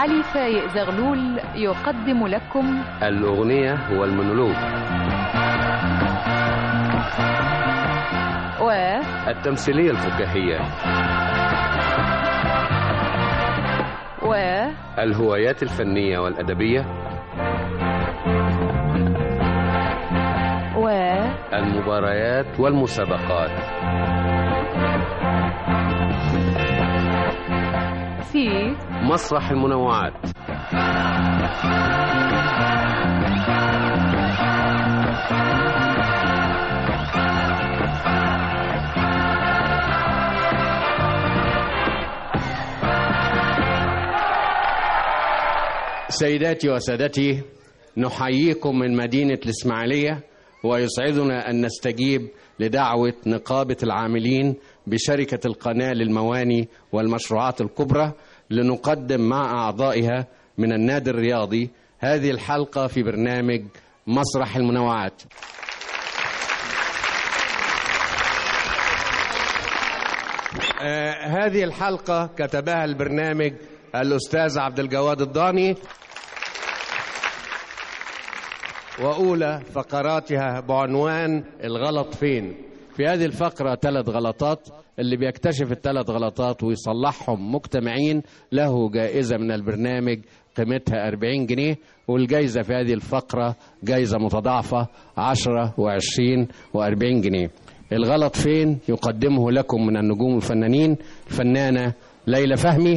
علي فايق زغلول يقدم لكم الأغنية والمونولوج و التمثيلية الفكاهية و الهوايات الفنية والأدبية و المباريات والمسابقات في مسرح المنوعات سيداتي وسادتي نحييكم من مدينة الإسماعيلية ويسعدنا أن نستجيب لدعوة نقابة العاملين بشركة القناة للمواني والمشروعات الكبرى لنقدم مع أعضائها من النادي الرياضي هذه الحلقة في برنامج مسرح المنوعات آه هذه الحلقة كتبها البرنامج الأستاذ عبد الجواد الضاني وأولى فقراتها بعنوان الغلط فين في هذه الفقرة ثلاث غلطات اللي بيكتشف الثلاث غلطات ويصلحهم مجتمعين له جائزة من البرنامج قيمتها 40 جنيه والجائزة في هذه الفقرة جائزة متضاعفة 10 و20 و40 جنيه الغلط فين يقدمه لكم من النجوم الفنانين الفنانة ليلى فهمي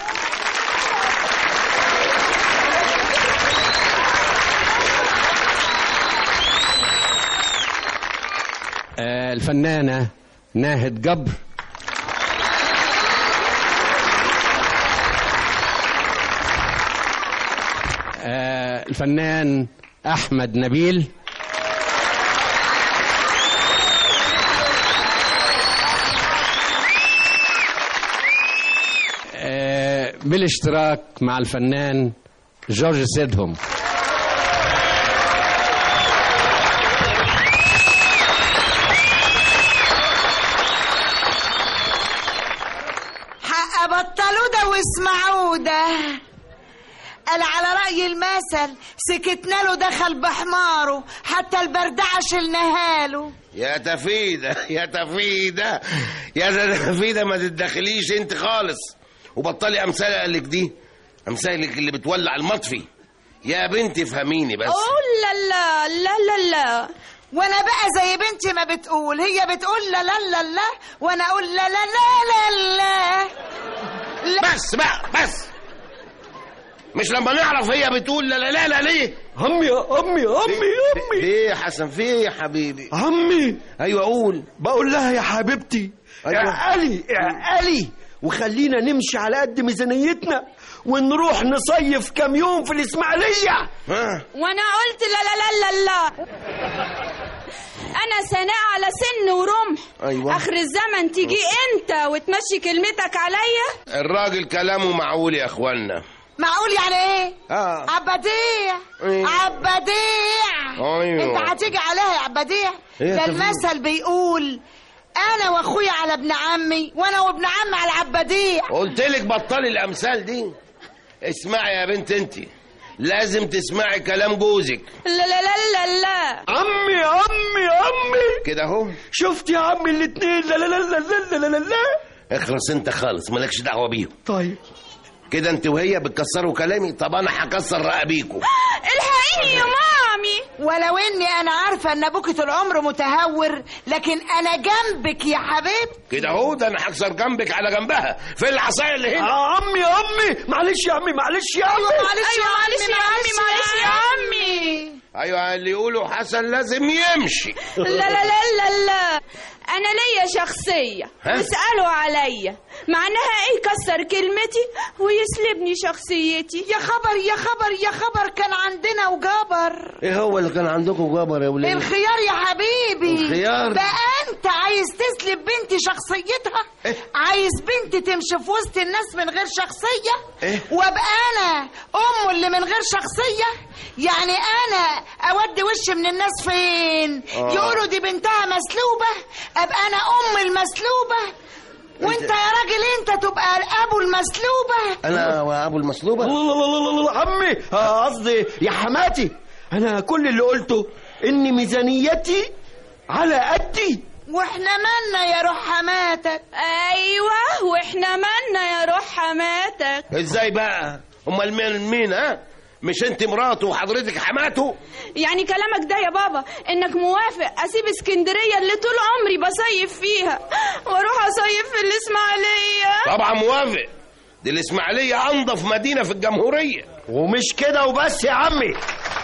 آه، الفنانة ناهد جبر آه، الفنان أحمد نبيل آه، بالاشتراك مع الفنان جورج سيدهم حق بطلوا ده واسمعوا ده قال على رأي المثل سكتنا له دخل بحماره حتى البردعة شلناها له يا تفيدة يا تفيدة يا تفيدة ما تتدخليش انت خالص وبطلي امثالك دي امثالك اللي بتولع المطفي يا بنتي فهميني بس قول لا لا لا لا لا وانا بقى زي بنتي ما بتقول هي بتقول لا لا لا لا وانا اقول لا لا لا لا لا لا بس بقى بس مش لما نعرف هي بتقول لا لا لا لا ليه عمي عمي عمي عمي ليه يا حسن في ايه يا حبيبي عمي ايوه قول بقول لها يا حبيبتي أيوة. اعقلي اعقلي وخلينا نمشي على قد ميزانيتنا ونروح نصيف كام يوم في الاسماعيليه ها وانا قلت لا لا لا لا لا انا سناء على سن ورمح أيوة. اخر الزمن تيجي انت وتمشي كلمتك عليا الراجل كلامه معقول يا اخوانا معقول يعني ايه اه عبديع إيه؟ عبديع أيوة. انت هتيجي عليها يا عبديع إيه يا ده تفيد؟ المثل بيقول انا واخويا على ابن عمي وانا وابن عمي على عبديع قلت لك بطلي الامثال دي اسمعي يا بنت انت لازم تسمعي كلام جوزك لا لا لا لا لا عمي عمي عمي كده اهو شفت يا عمي الاتنين لا لا لا لا لا لا لا لا اخلص انت خالص مالكش دعوه بيهم طيب كده انت وهي بتكسروا كلامي طب انا هكسر رقابيكوا الحقيني يا مامي ولو اني انا عارفه ان ابوك طول عمره متهور لكن انا جنبك يا حبيبتي كده اهو ده انا هكسر جنبك على جنبها في العصايه اللي هنا آه، عمي عمي معلش يا عمي معلش يا عمي معلش ايوه يا معلش يا عمي معلش يا عمي ايوه اللي يقولوا حسن لازم يمشي لا لا لا لا لا انا ليا شخصيه ها؟ واسالوا عليا معناها ايه كسر كلمتي ويسلبني شخصيتي يا خبر يا خبر يا خبر كان عندنا وجبر ايه هو اللي كان عندكم جبر يا ولاد الخيار يا حبيبي الخيار؟ بقى انت عايز تسلب بنتي شخصيتها إيه؟ عايز بنتي تمشي في وسط الناس من غير شخصية إيه؟ وابقى انا امه اللي من غير شخصية يعني انا اودي وشي من الناس فين آه. يقولوا دي بنتها مسلوبة ابقى انا ام المسلوبة وانت يا راجل انت تبقى ابو المسلوبة انا وابو المصلوبه الله الله الله الله عمي آه، قصدي يا حماتي انا كل اللي قلته ان ميزانيتي على قدي واحنا مالنا يا روح حماتك ايوه واحنا مالنا يا روح حماتك ازاي بقى امال مين مين ها مش انت مراته وحضرتك حماته يعني كلامك ده يا بابا انك موافق اسيب اسكندريه اللي طول عمري بصيف فيها واروح اصيف في الاسماعيليه طبعا موافق دي الاسماعيليه انظف مدينه في الجمهوريه ومش كده وبس يا عمي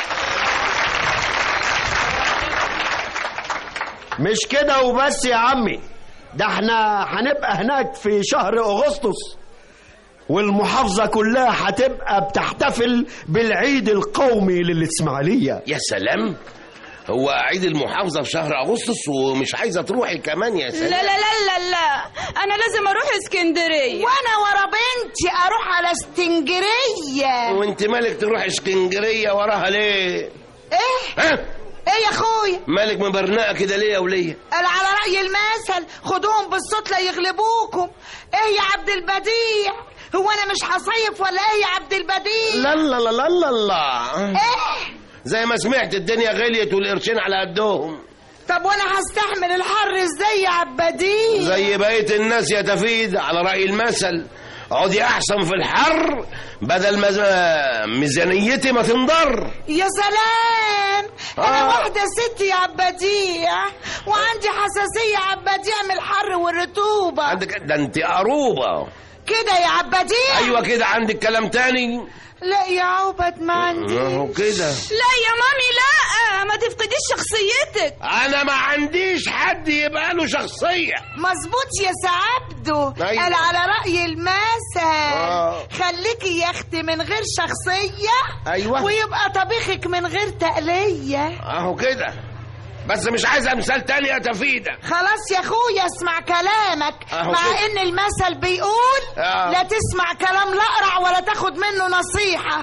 مش كده وبس يا عمي ده احنا هنبقى هناك في شهر اغسطس والمحافظة كلها هتبقى بتحتفل بالعيد القومي للإسماعيلية يا سلام هو عيد المحافظه في شهر اغسطس ومش عايزه تروحي كمان يا لا سلام لا لا لا لا انا لازم اروح اسكندريه وانا ورا بنتي اروح على اسكندرية وانت مالك تروح اسكندريه وراها ليه ايه ها ايه يا اخويا مالك مبرنقه كده ليه يا وليه قال على رأي المثل خدوهم بالصوت لا يغلبوكم ايه يا عبد البديع هو انا مش هصيف ولا ايه يا عبد البديع لا لا لا لا لا لا ايه زي ما سمعت الدنيا غليت والقرشين على قدهم طب وانا هستحمل الحر ازاي يا عبدين زي بقية الناس يا تفيد على رأي المثل اقعدي احسن في الحر بدل ما ميزانيتي ما تنضر يا سلام انا آه. واحده ست يا عبديع وعندي حساسيه عبديع من الحر والرطوبه عندك ده انت قروبة كده يا عبديع ايوه كده عندك كلام تاني لا يا عبد ما عندي اهو كده لا يا مامي لا ما تفقديش شخصيتك انا ما عنديش حد يبقى له شخصية مظبوط يا سعبده أيوة. قال على رأي المثل آه. خليكي يا اختي من غير شخصية أيوة. ويبقى طبيخك من غير تقلية اهو كده بس مش عايزة مثال تاني يا تفيدة خلاص يا اخويا اسمع كلامك أهو مع كده. ان المثل بيقول آه. لا تسمع كلام الاقرع ولا تاخد منه نصيحة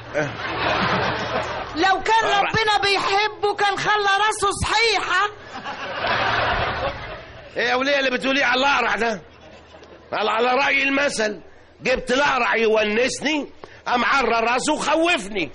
لو كان أقرع. ربنا بيحبه كان خلى راسه صحيحة ايه يا وليه اللي بتقوليه على الاقرع ده قال على رأي المثل جبت الاقرع يونسني قام عرى راسه وخوفني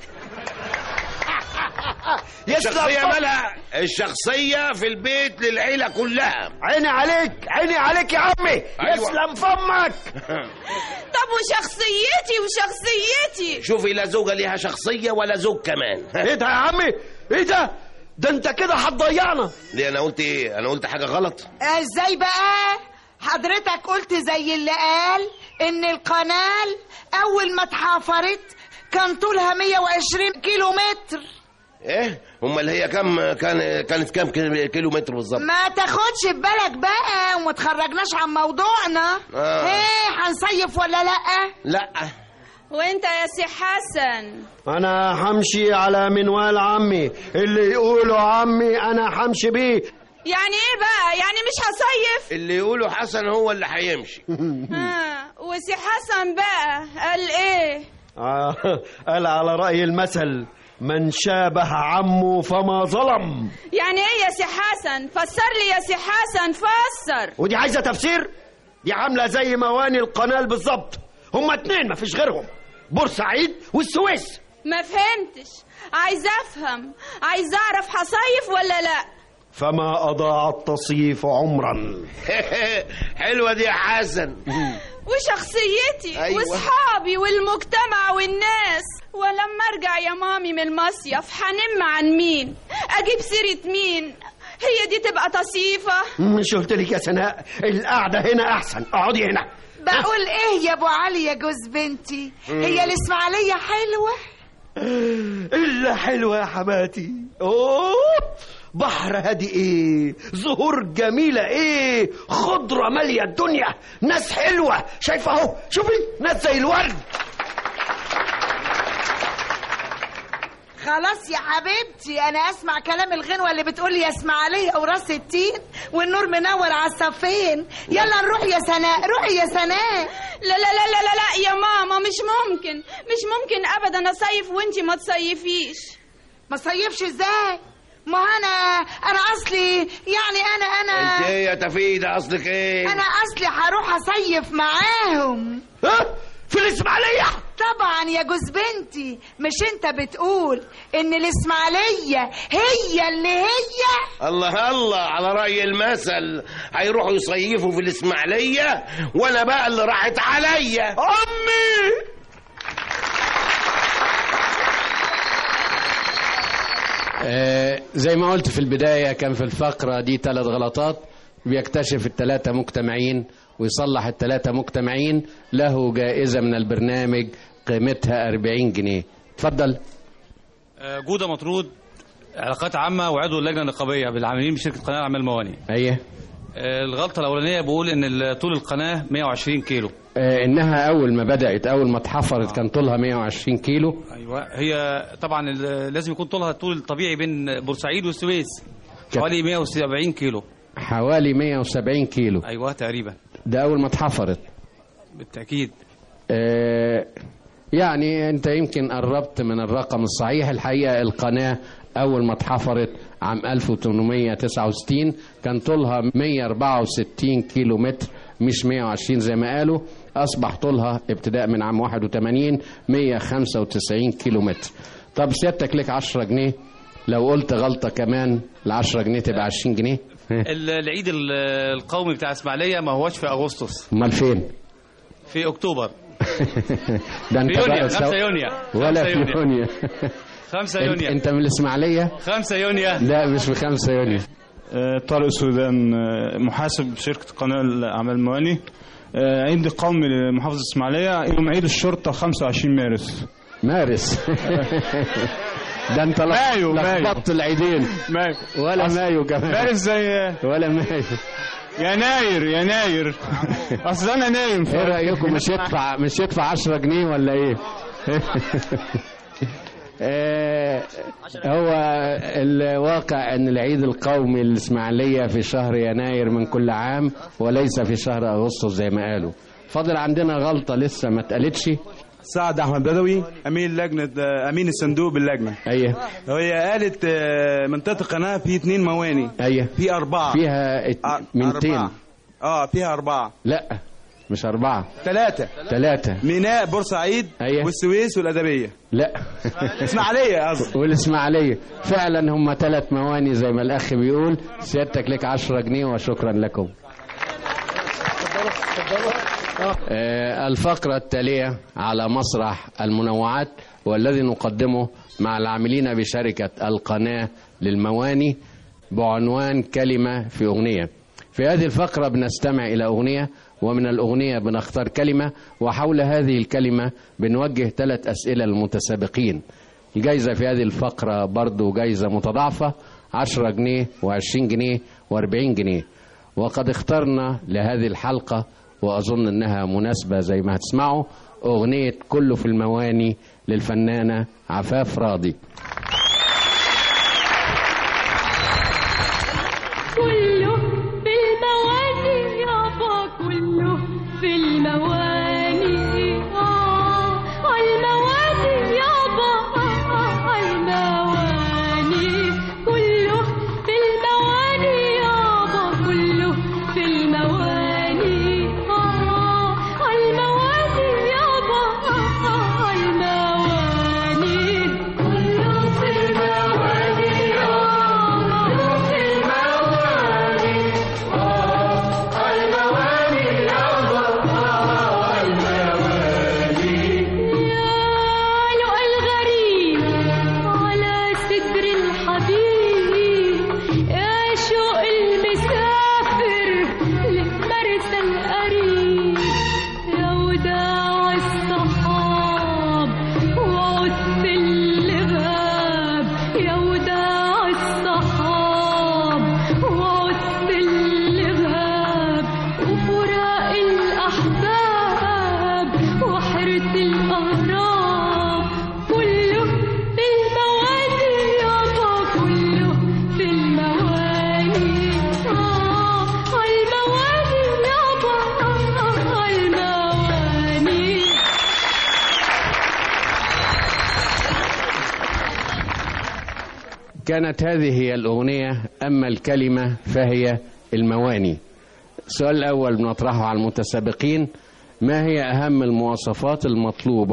الشخصية مالها الشخصية في البيت للعيلة كلها عيني عليك عيني عليك يا عمي أيوة. يسلم فمك طب وشخصيتي وشخصيتي شوفي لا زوجة ليها شخصية ولا زوج كمان ايه ده يا عمي ايه ده ده انت كده هتضيعنا ليه انا قلت ايه انا قلت حاجة غلط ازاي بقى حضرتك قلت زي اللي قال ان القنال اول ما اتحفرت كان طولها 120 كيلو متر ايه امال هي كم كان كانت كام كيلو كيلو متر بالظبط ما تاخدش في بالك بقى وما تخرجناش عن موضوعنا آه. ايه هنصيف ولا لا لا وانت يا سي حسن انا همشي على منوال عمي اللي يقوله عمي انا همشي بيه يعني ايه بقى يعني مش هصيف اللي يقوله حسن هو اللي هيمشي ها وسي حسن بقى قال ايه آه، قال على رأي المثل من شابه عمه فما ظلم يعني ايه يا سي حسن فسر لي يا سي حسن فسر ودي عايزة تفسير دي عاملة زي مواني القنال بالظبط هما اتنين مفيش غيرهم بورسعيد والسويس ما فهمتش عايز افهم عايز اعرف هصيف ولا لا فما أضاع التصيف عمرا حلوة دي يا حسن وشخصيتي أيوة. واصحابي والمجتمع والناس ولما ارجع يا مامي من المصيف هنم عن مين اجيب سيرة مين هي دي تبقى تصيفة مش قلت لك يا سناء القعدة هنا أحسن اقعدي هنا بقول ايه يا ابو علي يا جوز بنتي هي الاسماعيليه حلوه إلا حلوة يا حماتي أوه بحر هادي ايه زهور جميلة ايه خضرة مالية الدنيا ناس حلوة شايفة اهو شوفي ناس زي الورد خلاص يا حبيبتي انا اسمع كلام الغنوه اللي بتقول يا اسماعيليه وراس التين والنور منور على الصفين يلا نروح يا سناء روحي يا سناء لا لا لا لا لا, لا يا ماما مش ممكن مش ممكن ابدا اصيف وانتي ما تصيفيش ما صيفش ازاي ما انا انا اصلي يعني انا انت انا ايه يا تفيدة اصلك ايه انا اصلي هروح اصيف معاهم ها في يعني يا جوز بنتي مش انت بتقول ان الاسماعيليه هي اللي هي الله الله على رأي المثل هيروحوا يصيفوا في الإسماعيلية وأنا بقى اللي راحت عليا امي آه، زي ما قلت في البداية كان في الفقرة دي ثلاث غلطات بيكتشف الثلاثة مجتمعين ويصلح الثلاثة مجتمعين له جائزة من البرنامج قيمتها 40 جنيه اتفضل آه، جودة مطرود علاقات عامة وعضو اللجنة النقابية بالعاملين بشركة قناة أعمال المواني ايه آه، الغلطة الأولانية بقول إن ال- طول القناة 120 كيلو آه، انها اول ما بدأت اول ما اتحفرت كان طولها 120 كيلو أيوة هي طبعا ال- لازم يكون طولها الطول الطبيعي بين بورسعيد والسويس حوالي 170 كيلو حوالي 170 كيلو أيوة تقريبا ده اول ما اتحفرت بالتأكيد آه، يعني انت يمكن قربت من الرقم الصحيح الحقيقه القناه اول ما اتحفرت عام 1869 كان طولها 164 كيلو متر مش 120 زي ما قالوا اصبح طولها ابتداء من عام 81 195 كيلو متر طب سيادتك لك 10 جنيه لو قلت غلطه كمان ال 10 جنيه تبقى 20 جنيه ال- العيد ال- القومي بتاع إسماعيلية ما هوش في أغسطس امال فين في أكتوبر ده انت في يونيو بقى 5 سو- يونيو ولا 5 في يونيو يونيو 5 انت, يونيو انت من الاسماعيليه 5 يونيو لا مش في 5 يونيو آه، طارق سودان آه، محاسب شركة قناة أعمال المواني آه، عيد قومي لمحافظة إسماعيلية يوم عيد الشرطة 25 مارس مارس ده انت لخ- مايو، مايو. لخبطت العيدين مايو ولا مايو كمان مارس زي ولا مايو يناير يناير أصل أنا نايم ايه رايكم مش يدفع مش يدفع 10 جنيه ولا ايه آه، هو الواقع ان العيد القومي الاسماعيليه في شهر يناير من كل عام وليس في شهر اغسطس زي ما قالوا فاضل عندنا غلطه لسه ما اتقالتش سعد احمد بدوي امين لجنه امين الصندوق باللجنه ايوه وهي قالت آه، منطقه القناه في اثنين مواني ايوه في اربعه فيها ات- أر- منتين أربعة. اه فيها اربعه لا مش أربعة ثلاثه ثلاثة ميناء بورسعيد أيوة. والسويس والادبيه لا اسماعيليه قصدي والإسماعيلية فعلا هم ثلاث مواني زي ما الأخ بيقول سيادتك لك عشرة جنيه وشكرا لكم آه، الفقرة التالية على مسرح المنوعات والذي نقدمه مع العاملين بشركة القناة للمواني بعنوان كلمة في أغنية في هذه الفقرة بنستمع إلى أغنية ومن الأغنية بنختار كلمة وحول هذه الكلمة بنوجه ثلاث أسئلة للمتسابقين الجايزة في هذه الفقرة برضو جايزة متضاعفة 10 جنيه و20 جنيه و40 جنيه وقد اخترنا لهذه الحلقة وأظن أنها مناسبة زي ما هتسمعوا أغنية كله في المواني للفنانة عفاف راضي كله في المواني يابا كله في المواني آه المواني يابا آه المواني كله في المواني يابا كله في المواني آه المواني يابا آه المواني كله في المواني يابا في المواني يا الغريب على صدر الحبيب يا شوق المسافر لمرسى القريب يا وداع الصحاب وعدت اللغاب يا وداع الصحاب وعدت اللغاب وفراق الأحباب وحرة الأغراب كله في المواني يابا كله في المواني آه المواني يابا آه المواني كانت هذه هي الأغنية أما الكلمة فهي المواني السؤال الأول بنطرحه على المتسابقين ما هي أهم المواصفات المطلوبة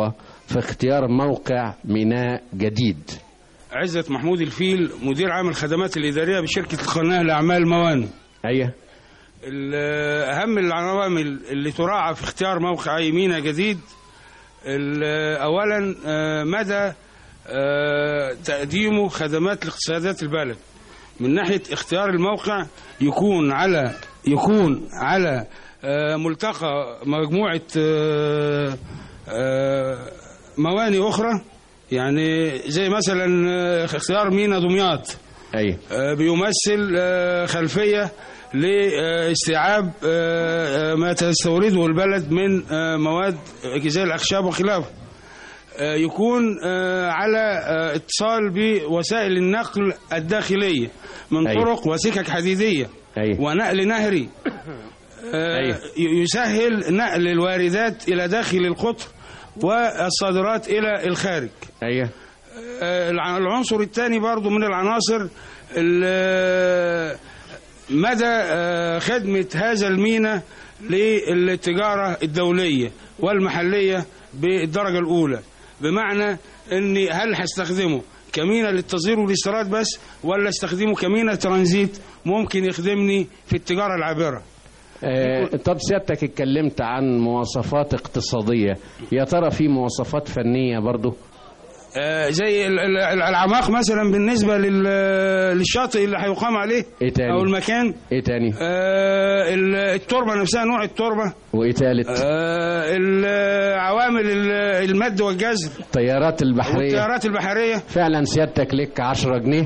في اختيار موقع ميناء جديد عزت محمود الفيل مدير عام الخدمات الإدارية بشركة القناة لأعمال موانئ أيه ال- أهم العوامل اللي تراعى في اختيار موقع يمينة جديد ال- أولا آه، مدى آه، تقديمه خدمات لاقتصادات البلد من ناحية اختيار الموقع يكون على يكون على آه، ملتقى مجموعة آه، آه، موانئ أخرى يعني زي مثلا آه، اختيار مينا دمياط أيه آه، بيمثل آه، خلفية لاستيعاب آه، آه، ما تستورده البلد من آه، مواد زي الأخشاب وخلافه آه، يكون آه، على آه، اتصال بوسائل النقل الداخلية من أيوة. طرق وسكك حديدية أيوة. ونقل نهري آه، أيوة. ي- يسهل نقل الواردات إلى داخل القطر والصادرات إلى الخارج أيه آه، الع- العنصر الثاني برضو من العناصر ال- مدى آه، خدمة هذا الميناء للتجارة الدولية والمحلية بالدرجة الأولى بمعنى أني هل هستخدمه كميناء للتصدير والاستيراد بس ولا استخدمه كميناء ترانزيت ممكن يخدمني في التجارة العابرة آه، طب سيادتك اتكلمت عن مواصفات اقتصادية يا ترى في مواصفات فنية برضو آه، زي ال- ال- ال- الأعماق مثلا بالنسبة لل- للشاطئ اللي هيقام عليه ايه تاني أو المكان ايه تاني آه، ال- التربة نفسها نوع التربة وايه تالت آه، ال- عوامل ال- المد والجزر الطيارات البحرية والتيارات البحرية فعلا سيادتك لك 10 جنيه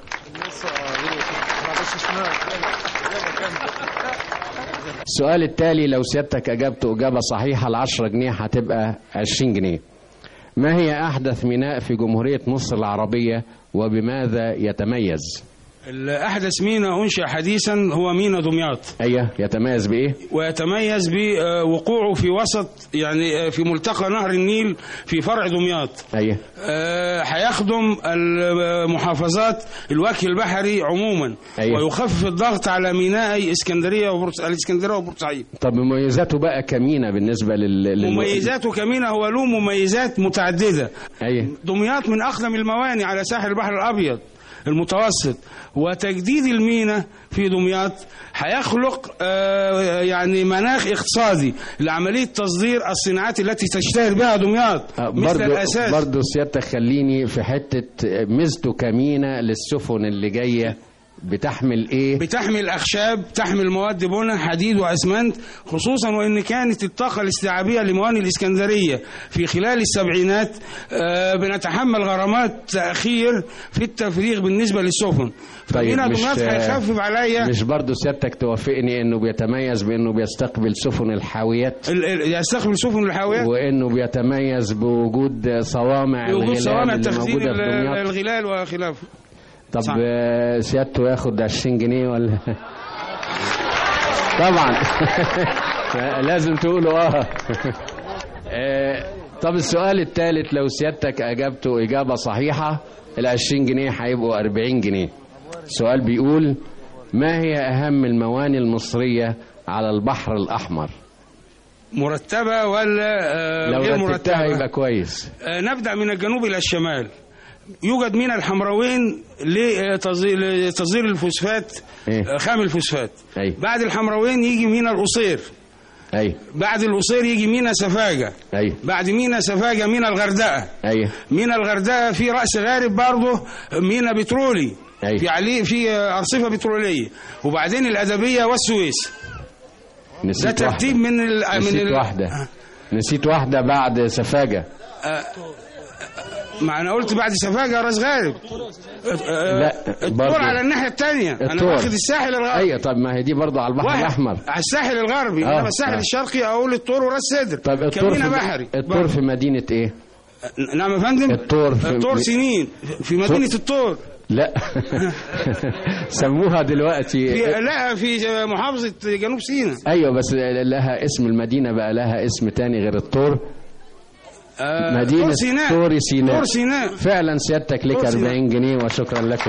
السؤال التالي لو سيادتك أجابته إجابة صحيحة العشرة جنيه هتبقى 20 جنيه ما هي أحدث ميناء في جمهورية مصر العربية وبماذا يتميز الأحدث ميناء أنشأ حديثا هو ميناء دمياط أيه يتميز بإيه ويتميز بوقوعه في وسط يعني آه، في ملتقى نهر النيل في فرع دمياط أيه آه، هيخدم المحافظات الوجه البحري عموما أيوة. ويخفف الضغط على مينائي اسكندريه وبورس... الاسكندريه وبورسعيد طب مميزاته بقى كمينة بالنسبة لل, لل... مميزاته كمينة هو له مميزات متعددة أيه دمياط من أقدم الموانئ على ساحل البحر الأبيض المتوسط وتجديد المينا في دمياط هيخلق آه، يعني مناخ اقتصادي لعملية تصدير الصناعات التي تشتهر بها دمياط مثل برضو, الأساس برضو سيادتك خليني في حتة ميزته كمينة للسفن اللي جاية بتحمل ايه بتحمل أخشاب تحمل مواد بناء حديد وأسمنت خصوصا وإن كانت الطاقة الاستيعابية لموانئ الإسكندرية في خلال السبعينات آه، بنتحمل غرامات تأخير في التفريغ بالنسبة للسفن فمينا دمياط هيخفف عليا مش برضو سيادتك توافقني انه بيتميز بانه بيستقبل سفن الحاويات ال- ال- يستقبل سفن الحاويات وانه بيتميز بوجود صوامع بوجود الغلال صوامع اللي تخزين موجودة في ال- دمياط الغلال وخلافه طب صح. آه، سيادته ياخد 20 جنيه ولا طبعا لازم تقولوا اه آه، طب السؤال الثالث لو سيادتك اجابته اجابه صحيحه ال 20 جنيه هيبقوا 40 جنيه السؤال بيقول ما هي اهم الموانئ المصريه على البحر الاحمر مرتبة ولا آه، لو غير رتبتها مرتبة يبقى كويس آه، نبدأ من الجنوب إلى الشمال يوجد مينا الحمراوين لتصدير لتصدير الفوسفات إيه؟ آه، خام الفوسفات اي بعد الحمراوين يجي مينا القصير اي بعد القصير يجي مينا سفاجة اي بعد مينا سفاجة مينا الغردقة اي مينا الغردقة في رأس غارب برضه مينا بترولي أي. في عليه في آه، أرصفة بترولية وبعدين الأدبية والسويس ده نسيت ترتيب واحدة. من ال من نسيت ال واحده نسيت واحده بعد سفاجه ما انا قلت بعد سفاجة راس غارب آه، لا، برضو. الطور على الناحية الثانية انا الطور. واخد الساحل الغربي ايوه طب ما هي دي برضه على البحر واحد الاحمر على الساحل الغربي آه، انما الساحل آه. الشرقي اقول الطور وراس سدر طب الطور كمينة في بحري الطور في مدينه ايه نعم يا فندم الطور في الطور سنين في مدينة الطور لا سموها دلوقتي في لا في محافظة جنوب سيناء ايوه بس لها اسم المدينه بقى لها اسم تاني غير الطور آه، مدينه طور سيناء طور سيناء طور سيناء فعلا سيادتك لك طور سيناء. 40 جنيه وشكرا لكم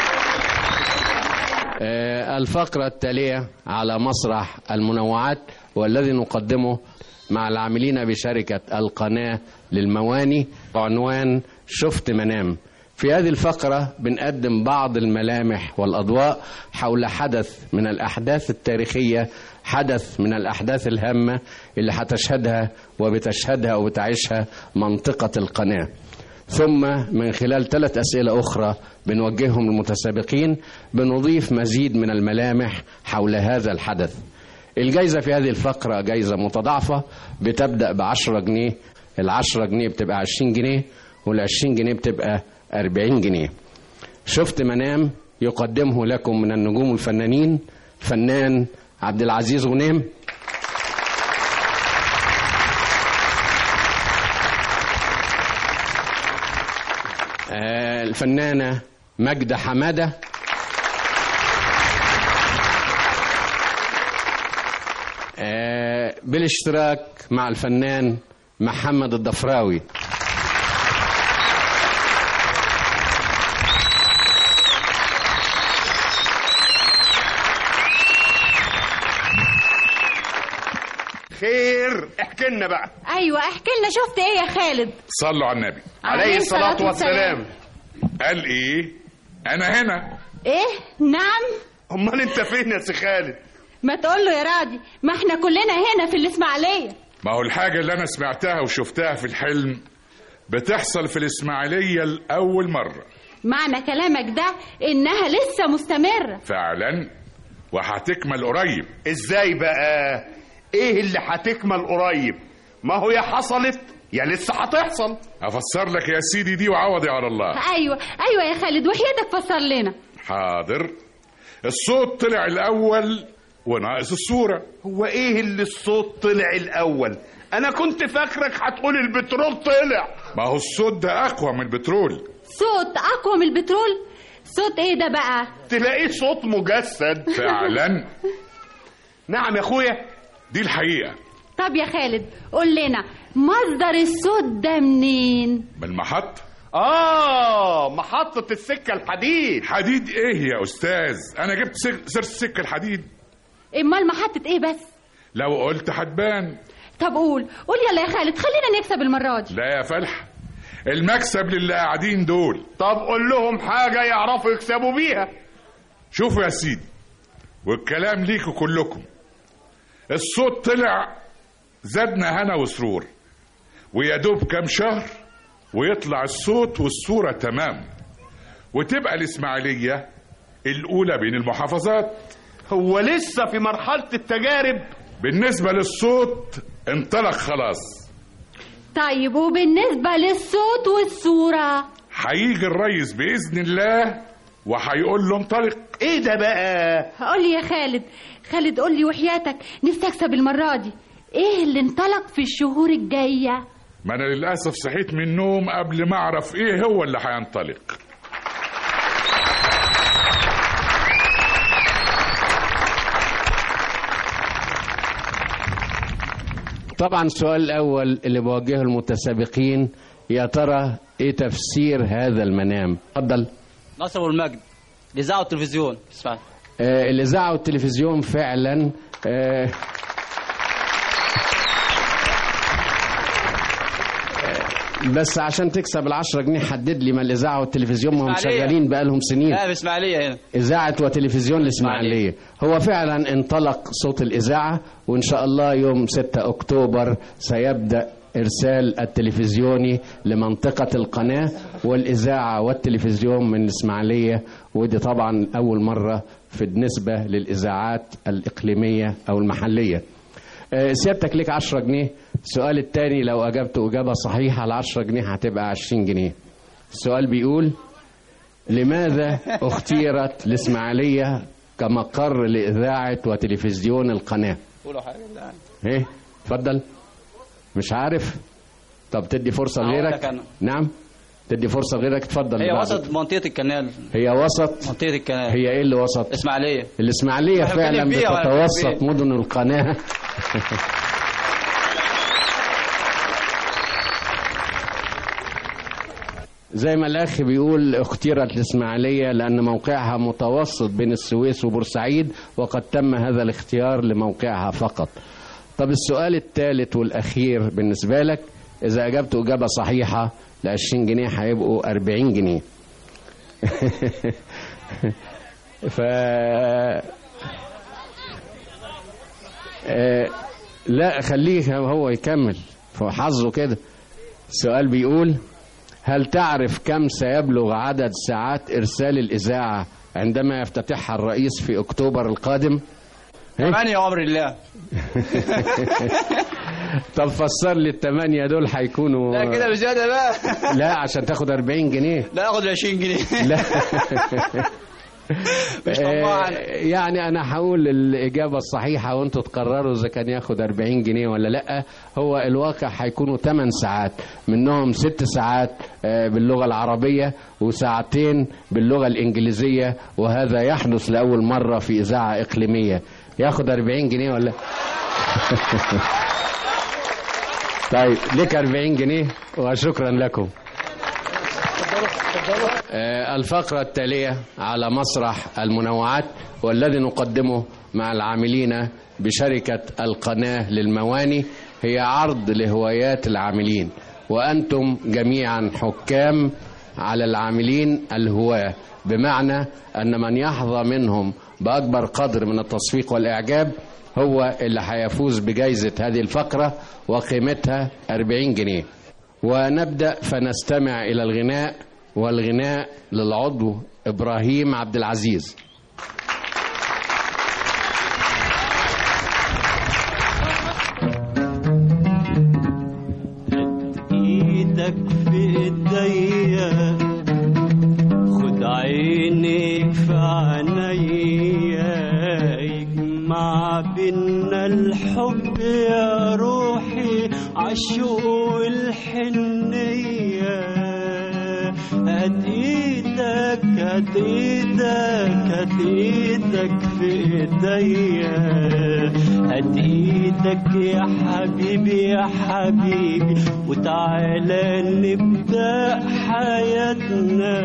آه، الفقرة التالية على مسرح المنوعات والذي نقدمه مع العاملين بشركة القناة للمواني بعنوان شفت منام في هذه الفقرة بنقدم بعض الملامح والأضواء حول حدث من الأحداث التاريخية حدث من الأحداث الهامة اللي هتشهدها وبتشهدها وبتعيشها منطقة القناة ثم من خلال ثلاث أسئلة أخرى بنوجههم للمتسابقين بنضيف مزيد من الملامح حول هذا الحدث الجايزة في هذه الفقرة جايزة متضاعفة بتبدأ بعشرة جنيه العشرة جنيه بتبقى عشرين جنيه والعشرين جنيه بتبقى أربعين جنيه شفت منام يقدمه لكم من النجوم الفنانين فنان عبد العزيز غنيم آه، الفنانة ماجدة حمادة آه، بالاشتراك مع الفنان محمد الضفراوي خير احكي لنا بقى ايوه احكي لنا شفت ايه يا خالد صلوا على النبي عليه الصلاة والسلام. قال ايه انا هنا ايه نعم امال انت فين يا سي خالد ما تقول له يا راضي ما احنا كلنا هنا في الاسماعيليه ما هو الحاجة اللي أنا سمعتها وشفتها في الحلم بتحصل في الإسماعيلية لأول مرة معنى كلامك ده انها لسه مستمره فعلا وهتكمل قريب ازاي بقى ايه اللي هتكمل قريب ما هو يا حصلت يا لسه هتحصل أفسر لك يا سيدي دي وعوضي على الله ايوه ايوه يا خالد وحياتك فسر لنا حاضر الصوت طلع الأول وناقص الصورة هو ايه اللي الصوت طلع الاول انا كنت فاكرك هتقول البترول طلع ما هو الصوت ده أقوى من البترول صوت اقوى من البترول صوت ايه ده بقى تلاقيه صوت مجسد فعلا نعم يا اخويا دي الحقيقة طب يا خالد قول لنا مصدر الصوت ده منين من المحطة اه محطة السكة الحديد حديد ايه يا استاذ انا جبت سر- سيرة السكة الحديد امال محطه ايه بس لو قلت هتبان طب قول قول يلا يا خالد خلينا نكسب المره دي لا يا فلح المكسب للي قاعدين دول طب قول لهم حاجة يعرفوا يكسبوا بيها شوفوا يا سيدي والكلام ليكوا كلكم الصوت طلع زادنا هنا وسرور ويا دوب كام شهر ويطلع الصوت والصورة تمام وتبقى الإسماعيلية الأولى بين المحافظات هو لسه في مرحلة التجارب بالنسبة للصوت انطلق خلاص طيب وبالنسبه للصوت والصوره هيجي الريس بإذن الله وهيقول له انطلق ايه ده بقى قول لي يا خالد خالد قول لي وحياتك نفسي اكسب المره دي ايه اللي انطلق في الشهور الجايه ما انا للاسف صحيت من النوم قبل ما اعرف ايه هو اللي هينطلق طبعا السؤال الأول اللي بوجهه المتسابقين يا ترى إيه تفسير هذا المنام اتفضل نصر والمجد الاذاعه والتلفزيون اسمع آه الإذاعة والتلفزيون فعلا آه بس عشان تكسب العشرة جنيه حدد لي ما الإذاعة والتلفزيون ما هم إسماعيلية. شغالين بقالهم سنين لا في اسماعيليه هنا إذاعة وتلفزيون الإسماعيلية هو فعلا انطلق صوت الإذاعة وإن شاء الله يوم 6 أكتوبر سيبدأ إرسال التلفزيوني لمنطقة القناة والإذاعة والتلفزيون من الإسماعيلية ودي طبعا أول مرة في بالنسبة للإذاعات الإقليمية أو المحلية آه، سيادتك ليك 10 جنيه السؤال الثاني لو أجبت إجابة صحيحة ال 10 جنيه هتبقى 20 جنيه السؤال بيقول لماذا اختيرت الإسماعيلية كمقر لإذاعة وتلفزيون القناة قولوا حاجه لا. ايه اتفضل مش عارف طب تدي فرصة أقول لغيرك لك أنا. نعم تدي فرصة لغيرك اتفضل هي بعد- وسط منطقه الكنال هي وسط منطقه الكنال هي ايه اللي وسط اسماعيليه الإسماعيلية إحنا فعلا بنتكلم فيها ولا بتتوسط بنتكلم مدن القناة زي ما الأخ بيقول اختيرت الإسماعيلية لأن موقعها متوسط بين السويس وبورسعيد وقد تم هذا الاختيار لموقعها فقط طب السؤال الثالث والأخير بالنسبة لك إذا أجبت إجابة صحيحة ل 20 جنيه هيبقوا 40 جنيه ف آه، لا خليه هو يكمل فحظه كده السؤال بيقول هل تعرف كم سيبلغ عدد ساعات إرسال الإذاعة عندما يفتتحها الرئيس في أكتوبر القادم؟ ثمانية يا أمر الله طب فسر لي الثمانية دول هيكونوا لا كده بزيادة بقى لا عشان تاخد 40 جنيه لا اخد 20 جنيه لا مش طماعا. آه، يعني انا هقول الاجابه الصحيحه وانتوا تقرروا اذا كان ياخد 40 جنيه ولا لا هو الواقع هيكونوا 8 ساعات منهم 6 ساعات آه، باللغه العربيه وساعتين باللغه الانجليزيه وهذا يحدث لاول مره في اذاعه اقليميه ياخد 40 جنيه ولا طيب لك 40 جنيه وشكرا لكم آه، الفقرة التالية على مسرح المنوعات والذي نقدمه مع العاملين بشركة القناة للمواني هي عرض لهوايات العاملين وأنتم جميعا حكام على العاملين الهواة بمعنى أن من يحظى منهم بأكبر قدر من التصفيق والإعجاب هو اللي هيفوز بجائزة هذه الفقرة وقيمتها 40 جنيه ونبدأ فنستمع إلى الغناء والغناء للعضو إبراهيم عبد العزيز ايدك في ايديا خد عينيك في عينيا يجمع بينا الحب يا روحي عالشوق والحنية هات ايدك هات ايدك هات ايدك في ايديا هات ايدك يا حبيبي يا حبيبي وتعالى نبدأ حياتنا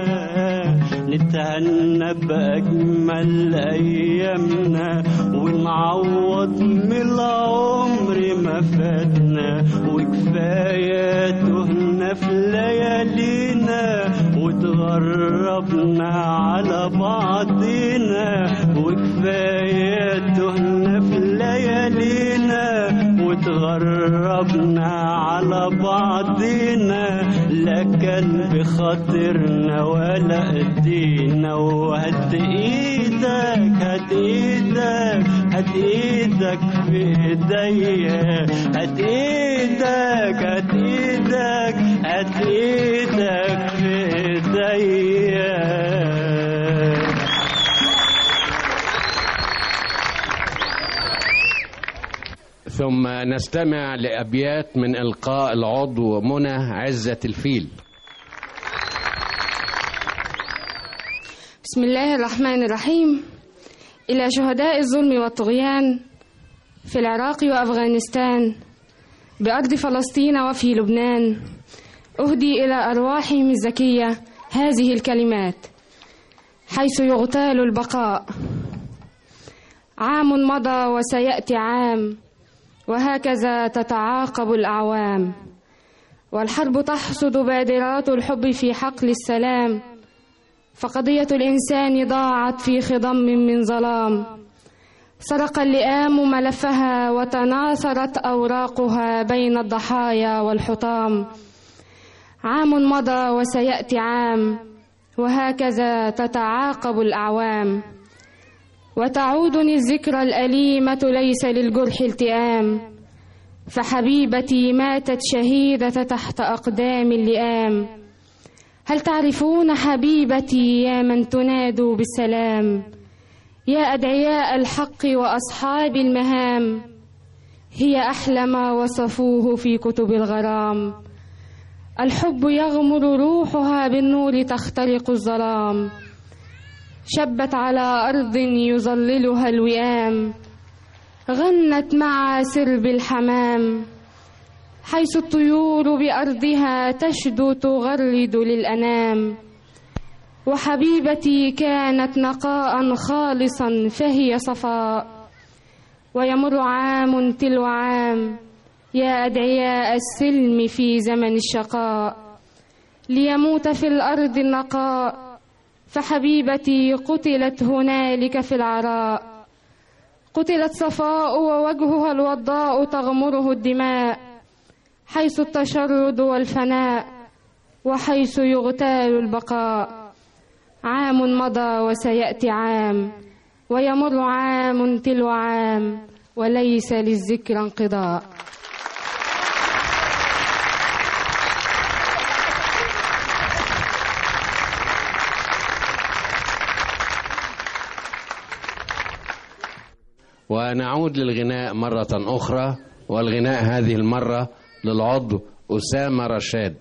نتهنى بأجمل أيامنا ونعوض من العمر ما فاتنا وكفاية تهنا في ليالينا وتغربنا على بعضنا وكفاية تهنا في ليالينا وتغربنا على بعضنا لا كان بخاطرنا ولا ايدينا وهات ايدك هات ايدك هات ايدك في ايديا هات ايدك هات ايدك هات ايدك في ايديا ثم نستمع لأبيات من إلقاء العضو منى عزة الفيل بسم الله الرحمن الرحيم إلى شهداء الظلم والطغيان في العراق وأفغانستان بأرض فلسطين وفي لبنان أهدي إلى أرواحهم الزكية هذه الكلمات حيث يغتال البقاء عام مضى وسيأتي عام وهكذا تتعاقب الأعوام والحرب تحصد بادرات الحب في حقل السلام فقضية الإنسان ضاعت في خضم من ظلام سرق اللئام ملفها وتناثرت أوراقها بين الضحايا والحطام عام مضى وسيأتي عام وهكذا تتعاقب الأعوام وتعودني الذكرى الأليمة ليس للجرح التئام فحبيبتي ماتت شهيدة تحت أقدام اللئام هل تعرفون حبيبتي يا من تنادوا بالسلام يا أدعياء الحق وأصحاب المهام هي أحلى ما وصفوه في كتب الغرام الحب يغمر روحها بالنور تخترق الظلام شبت على أرض يظللها الوئام غنت مع سرب الحمام حيث الطيور بأرضها تشدو تغرد للأنام وحبيبتي كانت نقاء خالصا فهي صفاء ويمر عام تلو عام يا أدعياء السلم في زمن الشقاء ليموت في الأرض النقاء فحبيبتي قتلت هنالك في العراء قتلت صفاء ووجهها الوضاء تغمره الدماء حيث التشرد والفناء وحيث يغتال البقاء عام مضى وسيأتي عام ويمر عام تلو عام وليس للذكر انقضاء ونعود للغناء مرة أخرى والغناء هذه المرة للعضو أسامة رشاد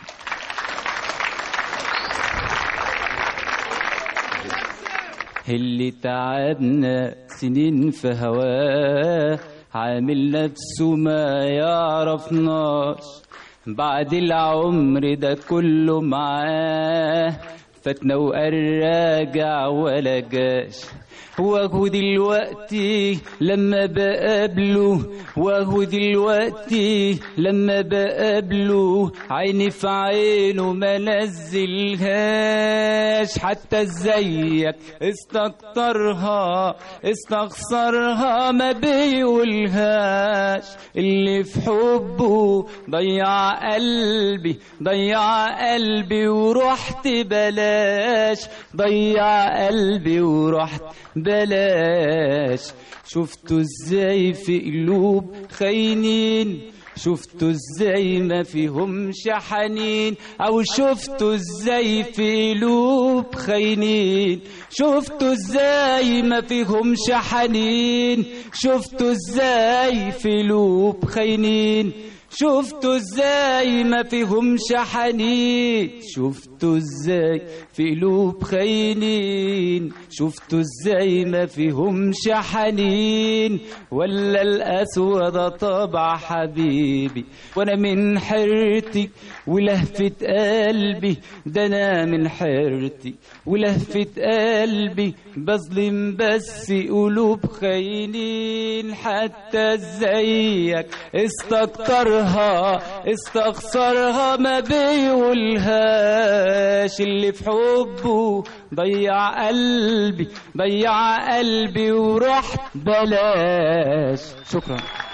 اللي تعبنا سنين في هواه عامل نفسه ما يعرفناش بعد العمر ده كله معاه فاتنا وقال راجع ولا جاش واهو دلوقتي لما بقابله واهو دلوقتي لما بقابله عيني في عينه ما نزلهاش حتى ازيك استكترها استخسرها ما بيقولهاش اللي في حبه ضيع قلبي ضيع قلبي ورحت بلاش ضيع قلبي ورحت بلاش شفتوا ازاي في قلوب خاينين شفتوا ازاي ما فيهمش حنين او شفتوا ازاي في قلوب خاينين شفتوا ازاي ما فيهمش حنين شفتوا ازاي في قلوب خاينين شفتوا ازاي ما فيهمش حنين شفتوا ازاي في قلوب خاينين شفتوا ازاي ما فيهمش حنين ولا الاسود طبع حبيبي وانا من حيرتي ولهفة قلبي ده انا من حيرتي ولهفة قلبي بظلم بس قلوب خاينين حتى زيك استكترها استخسرها ما بيقولهاش اللي في حبه ضيع قلبي ضيع قلبي ورحت بلاش شكرا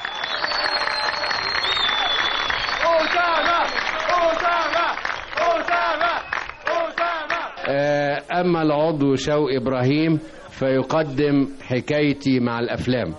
أسامة أسامة أسامة أسامة آه، أما العضو شوقي إبراهيم فيقدم حكايتي مع الأفلام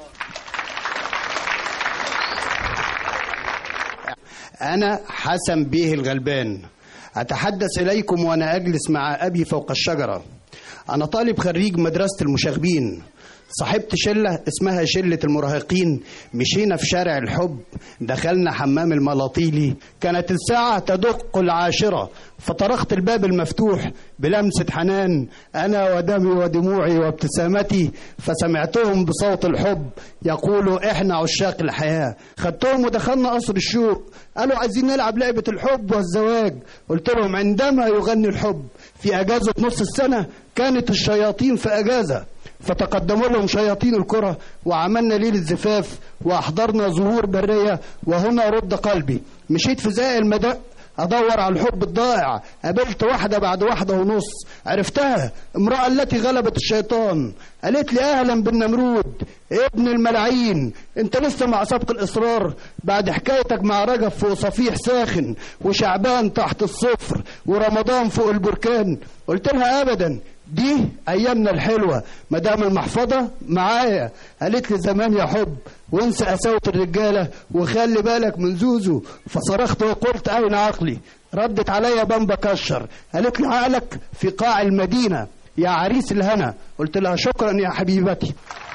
أنا حسن بيه الغلبان أتحدث إليكم وأنا أجلس مع أبي فوق الشجرة أنا طالب خريج مدرسة المشاغبين صاحبت شلة اسمها شلة المراهقين مشينا في شارع الحب دخلنا حمام الملاطيلي كانت الساعة تدق العاشرة فطرقت الباب المفتوح بلمسة حنان أنا ودمي ودموعي وابتسامتي فسمعتهم بصوت الحب يقولوا إحنا عشاق الحياة خدتهم ودخلنا قصر الشوق قالوا عايزين نلعب لعبة الحب والزواج قلت لهم عندما يغني الحب في أجازة نص السنة كانت الشياطين في أجازة فتقدموا لهم شياطين الكرة وعملنا ليلة زفاف وأحضرنا ظهور برية وهنا رد قلبي مشيت في زائل المدق أدور على الحب الضائع قابلت واحدة بعد واحدة ونص عرفتها امرأة التي غلبت الشيطان قالت لي أهلا بالنمرود ابن الملعين انت لسه مع سبق الإصرار بعد حكايتك مع رجب فوق صفيح ساخن وشعبان تحت الصفر ورمضان فوق البركان قلت لها أبدا دي ايامنا الحلوه مدام المحفظه معايا قالت لي زمان يا حب وانسى قساوه الرجاله وخلي بالك من زوزو فصرخت وقلت اين عقلي ردت عليا بامبا كشر قالت لي عقلك في قاع المدينه يا عريس الهنا قلت لها شكرا يا حبيبتي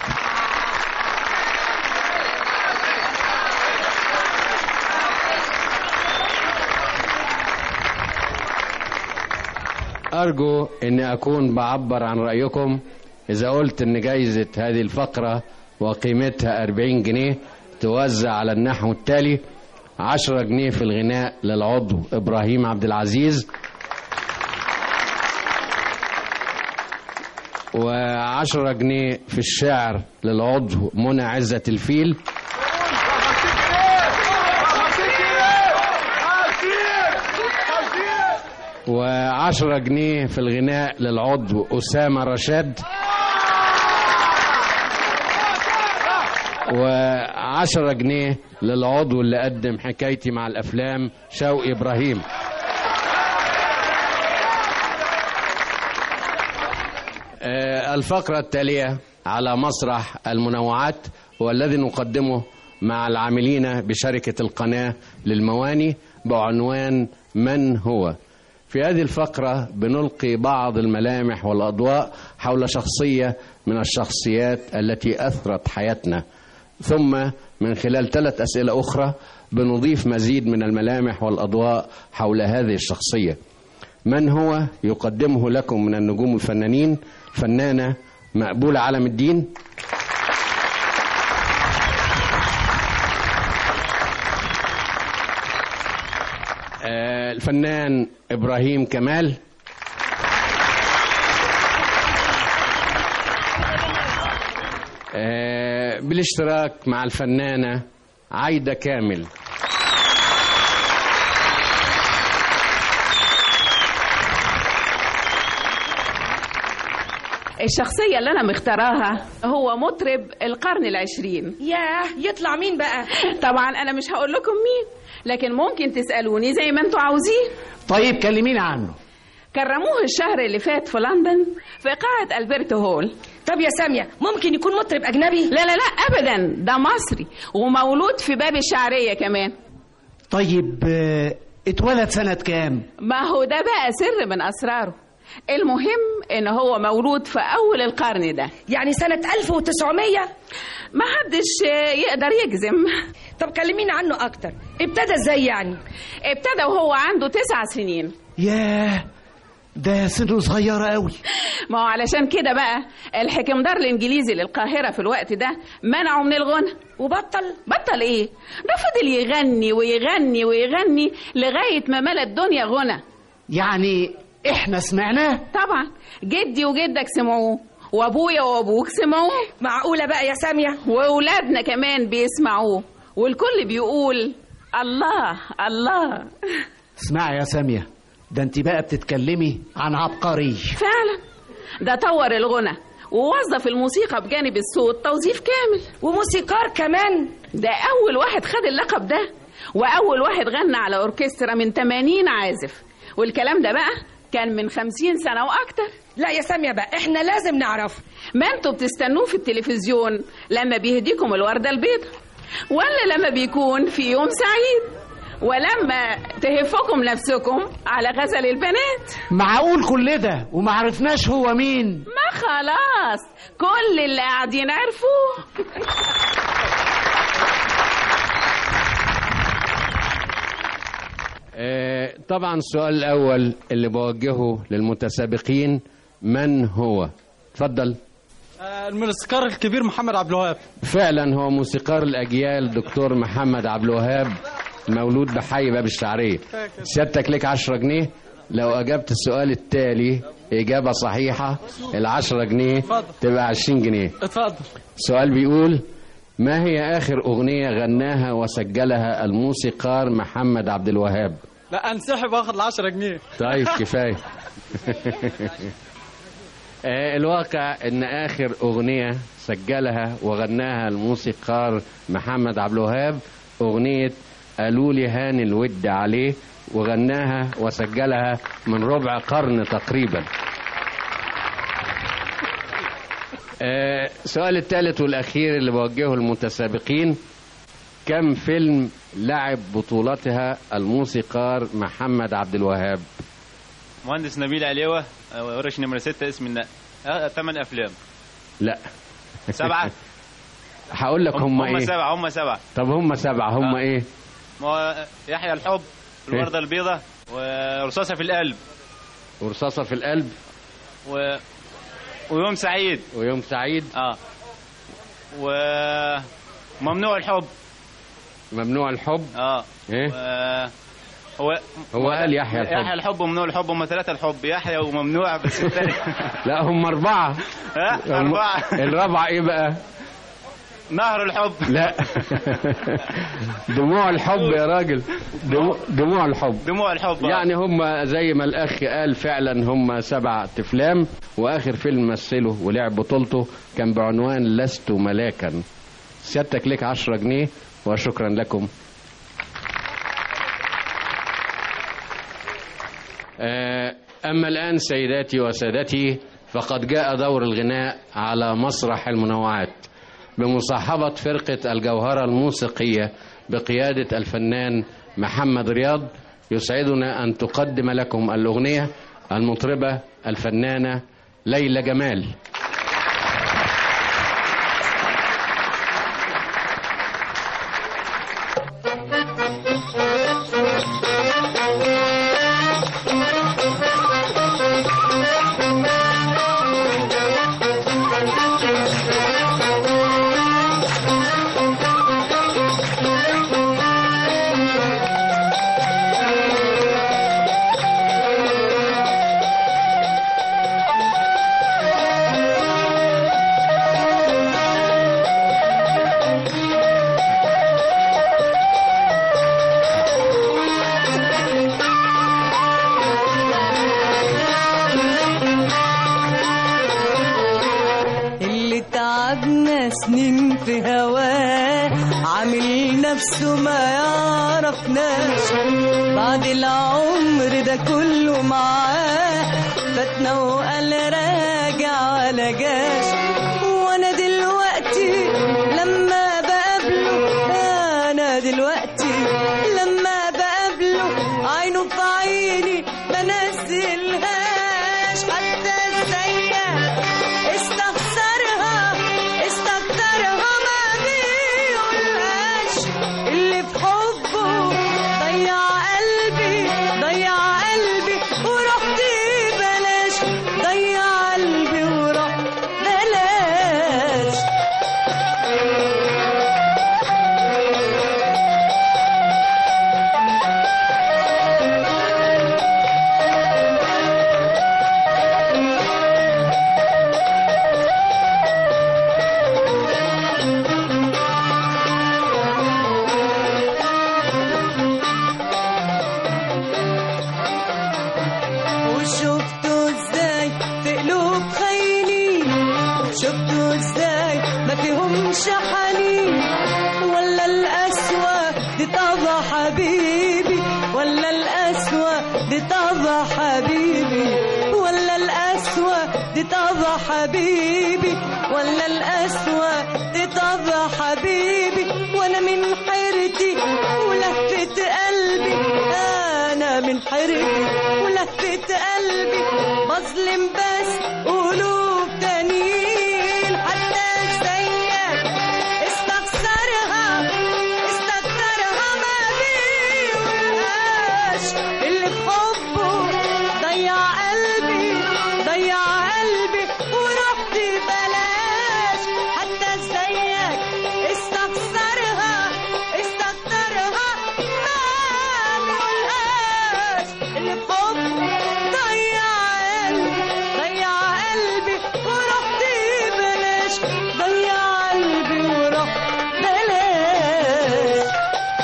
أرجو أني أكون بعبر عن رأيكم إذا قلت أن جايزة هذه الفقرة وقيمتها 40 جنيه توزع على النحو التالي 10 جنيه في الغناء للعضو إبراهيم عبد العزيز وعشرة جنيه في الشعر للعضو منى عزة الفيل وعشرة جنيه في الغناء للعضو أسامة رشاد وعشرة جنيه للعضو اللي قدم حكايتي مع الأفلام شوقي إبراهيم آه، الفقرة التالية على مسرح المنوعات والذي نقدمه مع العاملين بشركة القناة للمواني بعنوان من هو في هذه الفقرة بنلقي بعض الملامح والأضواء حول شخصية من الشخصيات التي أثرت حياتنا ثم من خلال ثلاث أسئلة أخرى بنضيف مزيد من الملامح والأضواء حول هذه الشخصية من هو يقدمه لكم من النجوم الفنانين فنانة مقبولة علم الدين آه، الفنان إبراهيم كمال آه، بالاشتراك مع الفنانة عايدة كامل الشخصية اللي أنا مختاراها هو مطرب القرن العشرين ياه يطلع مين بقى طبعا أنا مش هقول لكم مين لكن ممكن تسألوني زي ما انتوا عاوزين طيب كلمينا عنه كرموه الشهر اللي فات في لندن في قاعة ألبرتو هول طب يا سامية ممكن يكون مطرب أجنبي لا لا لا أبدا ده مصري ومولود في باب الشعرية كمان طيب آه، اتولد سنة كام ما هو ده بقى سر من أسراره المهم ان هو مولود في اول القرن ده يعني سنة 1900 ما حدش يقدر يجزم طب كلمينا عنه أكتر ابتدى ازاي يعني ابتدى وهو عنده تسع سنين ياه ده سنه صغيرة قوي ما هو علشان كده بقى الحكمدار الانجليزي للقاهرة في الوقت ده منعه من الغنى وبطل بطل ايه ده فضل يغني ويغني ويغني لغاية ما ملا الدنيا غنى يعني احنا سمعناه طبعا جدي وجدك سمعوه وابويا وابوك سمعوه معقولة بقى يا سامية واولادنا كمان بيسمعوه والكل بيقول الله الله اسمعي يا سامية ده انت بقى بتتكلمي عن عبقري فعلا ده طور الغنى ووظف الموسيقى بجانب الصوت توظيف كامل وموسيقار كمان ده أول واحد خد اللقب ده وأول واحد غنى على أوركسترا من 80 عازف والكلام ده بقى كان من 50 سنة وأكتر لا يا سامية بقى احنا لازم نعرف ما انتوا بتستنوه في التلفزيون لما بيهديكم الوردة البيضاء ولا لما بيكون في يوم سعيد ولما تهفكم نفسكم على غزل البنات معقول كل ده وما عرفناش هو مين ما خلاص كل اللي قاعدين عرفوه آه، طبعا السؤال الأول اللي بوجهه للمتسابقين من هو اتفضل آه، الموسيقار الكبير محمد عبد الوهاب فعلا هو موسيقار الأجيال دكتور محمد عبد الوهاب مولود بحي باب الشعرية سيادتك لك 10 جنيه لو أجبت السؤال التالي إجابة صحيحة العشرة جنيه تبقى 20 جنيه اتفضل السؤال بيقول ما هي آخر أغنية غناها وسجلها الموسيقار محمد عبد الوهاب لا انسحب واخد ال 10 جنيه طيب كفاية آه، الواقع ان اخر اغنية سجلها وغناها الموسيقار محمد عبد الوهاب اغنية قالوا لي هاني الود عليه وغناها وسجلها من ربع قرن تقريبا آه، السؤال الثالث والاخير اللي بوجهه المتسابقين كم فيلم لعب بطولتها الموسيقار محمد عبد الوهاب مهندس نبيل عليوة آه، ورش نمرة ستة اسم النقل آه، ثمان أفلام لا سبعة هقول لك هم, هم ايه سبعة هم سبعة طب هم سبعة هم آه. ايه ما هو يحيى الحب الوردة البيضاء ورصاصة في القلب ورصاصة في القلب و... ويوم سعيد ويوم سعيد اه وممنوع الحب ممنوع الحب اه ايه و... هو هو قال يحيى يحيى الحب الحب وممنوع الحب هم ثلاثة الحب يحيى وممنوع بس التاني لا هم أربعة ها هم- أربعة الرابعة إيه بقى؟ نهر الحب لا دموع الحب يا راجل دموع, دموع الحب دموع الحب يعني هم زي ما الأخ قال فعلا هم سبع أفلام وآخر فيلم مثله ولعب بطولته كان بعنوان لست ملاكا سيادتك لك عشرة جنيه وشكرا لكم آه، أما الآن سيداتي وسادتي فقد جاء دور الغناء على مسرح المنوعات بمصاحبة فرقة الجوهرة الموسيقية بقيادة الفنان محمد رياض يسعدنا أن تقدم لكم الأغنية المطربة الفنانة ليلى جمال اللي تعبنا سنين في هواه عامل نفسه ما يعرفناش بعد العمر ده كله معاه فاتنا وقال راجع ولا جاش وانا دلوقتي لما بقابله انا دلوقتي لما بقابله عينه في عيني بنزلهاش حتى زيك استخسرها استكترها ما بيقولهاش اللي في حبه ضيع قلبي ضيع قلبي ورحت بلاش ضيع قلبي ورحت بلاش وشفته ازاي في قلوب خاينين شفته ازاي ما فيهمش حنين ولا القسوة دي طبع حبيبي ولا القسوة دي طبع حبيبي ولا القسوة دي طبع حبيبي ولا القسوة دي طبع حبيبي وانا من حيرتي ولهفة قلبي انا من حيرتي ولهفة قلبي بظلم بس قلوب تانيين حتى زيك استخسرها استكترها ما بيقولهاش اللي في حبه ضيع قلبي ضيع قلبي ورحت بلاش حتى زيك استخسرها استكترها ما بيقولهاش اللي في حبه ضيع قلبي ضيع قلبي ورحت بلاش ضيع قلبي ورحت بلاش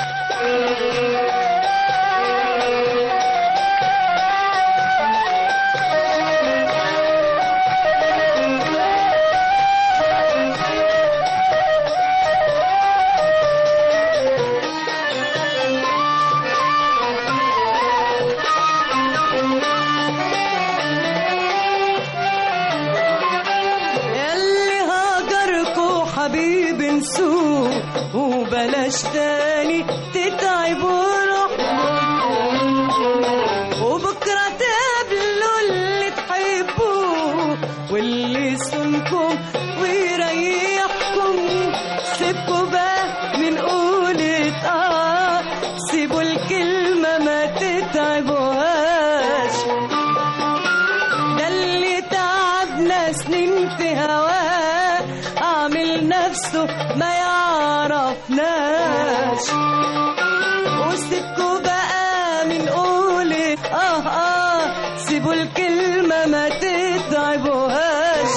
ياللي هاجركوا حبيب نسوه وبلاش تاني تتعبوا روحكم وبكرة تقابلوا اللي تحبوه واللي يسنكم ويريحكم سيبكوا بقى من قولة اه سيبوا الكلمة ما تتعبوهاش ده اللي تعبنا سنين في هواه عامل نفسه ما يعرفناش وسيبكوا بقى من سيبوا الكلمة ما تتعبوهاش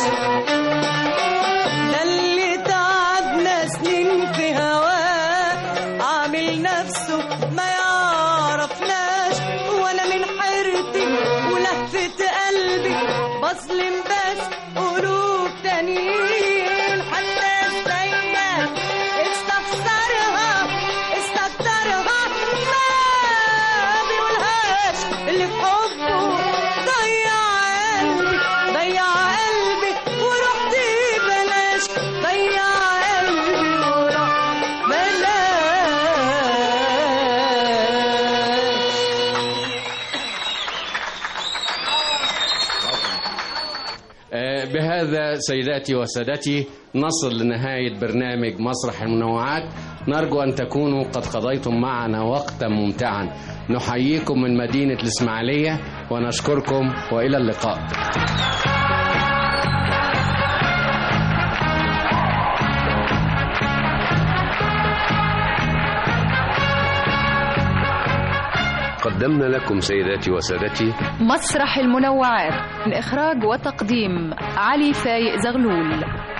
ده اللي تعبنا سنين في هواه عامل نفسه ما يعرفناش وانا من حيرتي ولهفة قلبي بظلم بس قلوب تانيين حتى السيد استخسرها استكترها ما بيقولهاش اللي في حبه ضيع قلبي ضيع قلبي ورحت بلاش ضيع قلبي ورحت بلاش آه، بهذا سيداتي وسادتي نصل لنهاية برنامج مسرح المنوعات نرجو أن تكونوا قد قضيتم معنا وقتا ممتعا نحييكم من مدينة الإسماعيلية ونشكركم وإلى اللقاء قدمنا لكم سيداتي وسادتي مسرح المنوعات من إخراج وتقديم علي فايق زغلول